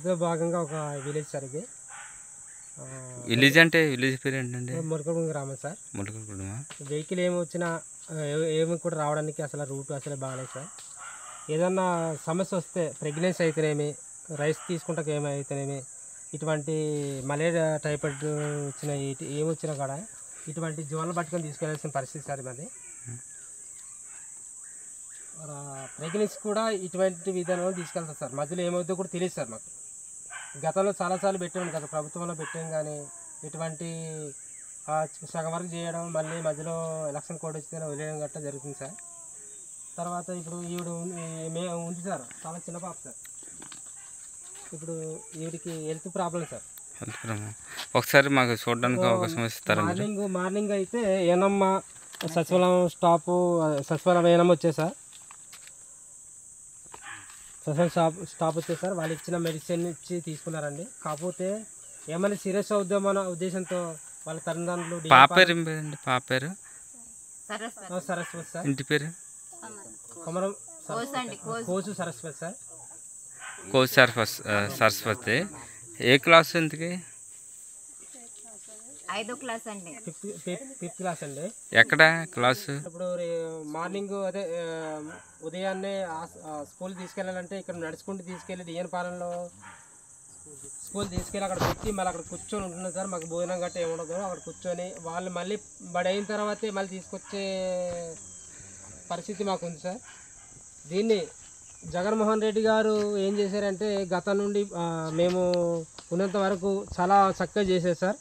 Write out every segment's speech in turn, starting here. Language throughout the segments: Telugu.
అభివృద్ధిలో భాగంగా ఒక విలేజ్ సార్ ఇది ఆ, విలేజ్ అంటే విలేజ్ పేరు ఏంటండి మురకపురం గ్రామం సార్ ములకూడమా వెహికల్ ఏమి వచ్చినా ఆ, ఏ- ఏమి కూడా రావడానికి అసలు రూట్ అసలు బాగాలేదు సార్ ఏదన్నా సమస్య వస్తే ప్రెగ్నెన్సీ అయితేనేమి రైస్ తీసుకుంటాక ఏమైతేనేమి ఇటువంటి మలేరియా టైఫాయిడ్ వచ్చిన ఇటు- ఏమి వచ్చినా కూడా ఇటువంటి జ్వరాలు పట్టుకొని తీసుకెళ్లాల్సిన పరిస్థితి సార్ మాది ప్రెగ్నెన్సీ కూడా ఇటువంటి విధానంలో తీసుకెళ్తాం సార్ మధ్యలో ఏమవుతుందో కూడా తెలియదు సార్ మాకు గతంలో చాలాసార్లు పెట్టాము కదా ప్రభుత్వంలో పెట్టాం కానీ ఇటువంటి ఆ సగం వరకు చేయడం మళ్ళీ మధ్యలో ఎలక్షన్ కోడ్ వచ్చితే వదిలేయడం గట్రా జరుగుతుంది సార్ తర్వాత ఇప్పుడు ఈవిడ ఉంది మే ఉంది సార్ చాలా చిన్న పాప సార్ ఇప్పుడు ఈవిడికి హెల్త్ ప్రాబ్లం సార్ వెళ్తున్నాము ఒకసారి మాకు చూడడానికి అవకాశం ఇస్తారా మీరు మార్నింగ్ మార్నింగ్ అయితే ఏనమ్మ సచివాలయం స్టాప్ సచివాలయం ఏనమ్మ వచ్చే సార్ సచివాలయం స్టాప్ స్టాప్ వచ్చే సార్ వాళ్ళు ఇచ్చిన మెడిసిన్ ఇచ్చి తీసుకున్నారండి కాకపోతే ఏమైనా సీరియస్ అవుద్దామన్న ఉద్దేశంతో వాళ్ళ తల్లిదండ్రులు డి- పాప పేరు ఏం పేరండి పాప పేరు ఆ, సరస్వతి సార్ ఇంటి పేరు కొమరం సరస్వతి. కోసు సరస్వతి సార్ కోచ్ సరస్వతి సరస్వతి ఏ క్లాస్ ఇంతకి ఐదో క్లాస్ అండి ఫిఫ్త్ ఫిఫ్త్ ఫిఫ్త్ క్లాస్ అండి ఎక్కడ క్లాసు ఇప్పుడు రే- మార్నింగ్ అదే ఆ, ఉదయాన్నే ఆ- ఆ స్కూల్ తీసుకెళ్ళాలంటే ఇక్కడ నడుచుకుంటూ తీసుకెళ్ళి డిఎన్ స్కూల్ తీసుకెళ్ళి అక్కడ పెట్టి మళ్ళీ అక్కడ కూర్చొని ఉంటున్నాం సార్ మాకు భోజనం గట్ట ఏమి ఉండదు అక్కడ కూర్చొని వాళ్ళు మళ్ళీ బడి అయిన తర్వాతే మళ్ళీ తీసుకొచ్చే పరిస్థితి మాకు ఉంది సార్ దీన్ని జగన్మోహన్ రెడ్డి గారు ఏం చేశారంటే గతం నుండి ఆ, మేము ఉన్నంత వరకు చాలా చక్కగా చేశారు సార్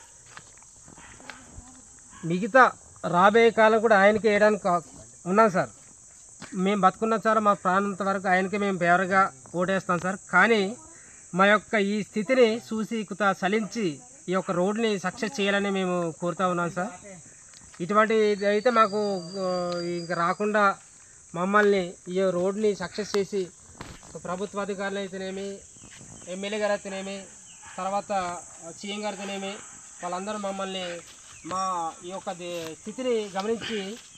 మిగతా రాబోయే కాలం కూడా ఆయనకి వేయడానికి కా- ఉన్నాం సార్ మేము బతుకున్న సార్ మా ప్రాణంత వరకు ఆయనకే మేము ఫేవర్గా ఓటేస్తాం సార్ కానీ మా యొక్క ఈ స్థితిని చూసి కుత సలించి ఈ యొక్క రోడ్ని సక్సెస్ చేయాలని మేము కోరుతా ఉన్నాం సార్ ఇటువంటి ఇది అయితే మాకు ఆ, ఇంకా రాకుండా మమ్మల్ని ఈ రోడ్ని సక్సెస్ చేసి ప్రభుత్వ అధికారులు అయితేనేమి ఎమ్మెల్యే గారు అయితేనేమి తర్వాత సీఎం గారు అయితేనేమి వాళ్ళందరూ మమ్మల్ని మా ఈ యొక్క దే- స్థితిని గమనించి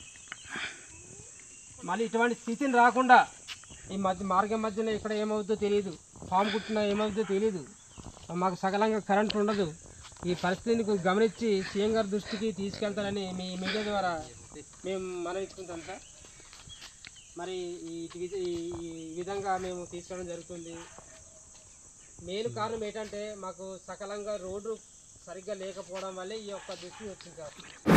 మళ్ళీ ఇటువంటి స్థితిని రాకుండా ఈ మధ్య మార్గం మధ్యలో ఇక్కడ ఏమవుతుందో తెలియదు పాము కుట్టినా ఏమవుతుందో తెలియదు మాకు సకలంగా కరెంట్ ఉండదు ఈ పరిస్థితిని కొంచెం గమనించి సీఎం గారి దృష్టికి తీసుకెళ్తారని మీ మీడియా ద్వారా మేము మనవించుకుంటాం సార్ మరి ఈ ఈ- ఈ- ఈ విధంగా మేము తీసుకెళ్ళడం జరుగుతుంది మెయిన్ కారణం ఏంటంటే మాకు సకలంగా రోడ్డు సరిగ్గా లేకపోవడం వల్లే ఈ యొక్క దుస్థితి వచ్చింది సార్